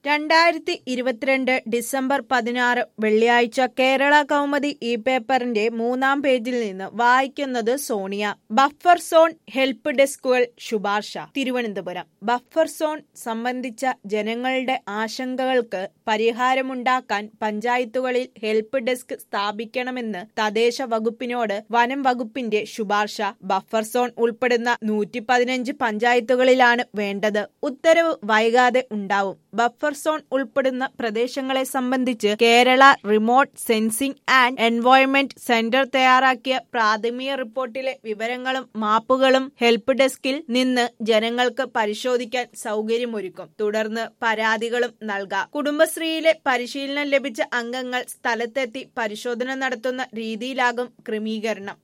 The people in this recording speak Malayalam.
രണ്ടായിരത്തി ഇരുപത്തിരണ്ട് ഡിസംബർ പതിനാറ് വെള്ളിയാഴ്ച കേരള കൗമുദി ഈ പേപ്പറിന്റെ മൂന്നാം പേജിൽ നിന്ന് വായിക്കുന്നത് സോണിയ ബഫർ സോൺ ഹെൽപ്പ് ഡെസ്കുകൾ ശുപാർശ തിരുവനന്തപുരം ബഫർ സോൺ സംബന്ധിച്ച ജനങ്ങളുടെ ആശങ്കകൾക്ക് പരിഹാരമുണ്ടാക്കാൻ പഞ്ചായത്തുകളിൽ ഹെൽപ്പ് ഡെസ്ക് സ്ഥാപിക്കണമെന്ന് തദ്ദേശ വകുപ്പിനോട് വനം വകുപ്പിന്റെ ശുപാർശ ബഫർ സോൺ ഉൾപ്പെടുന്ന നൂറ്റി പതിനഞ്ച് പഞ്ചായത്തുകളിലാണ് വേണ്ടത് ഉത്തരവ് വൈകാതെ ഉണ്ടാവും ബഫർ സോൺ ഉൾപ്പെടുന്ന പ്രദേശങ്ങളെ സംബന്ധിച്ച് Kerala remote sensing and environment centre തയ്യാറാക്കിയ പ്രാഥമിക റിപ്പോർട്ടിലെ വിവരങ്ങളും മാപ്പുകളും ഹെൽപ്പ് ഡെസ്കിൽ നിന്ന് ജനങ്ങൾക്ക് പരിശോധിക്കാൻ സൗകര്യമൊരുക്കും തുടർന്ന് പരാതികളും നൽകാം കുടുംബശ്രീയിലെ പരിശീലനം ലഭിച്ച അംഗങ്ങൾ സ്ഥലത്തെത്തി പരിശോധന നടത്തുന്ന രീതിയിലാകും ക്രമീകരണം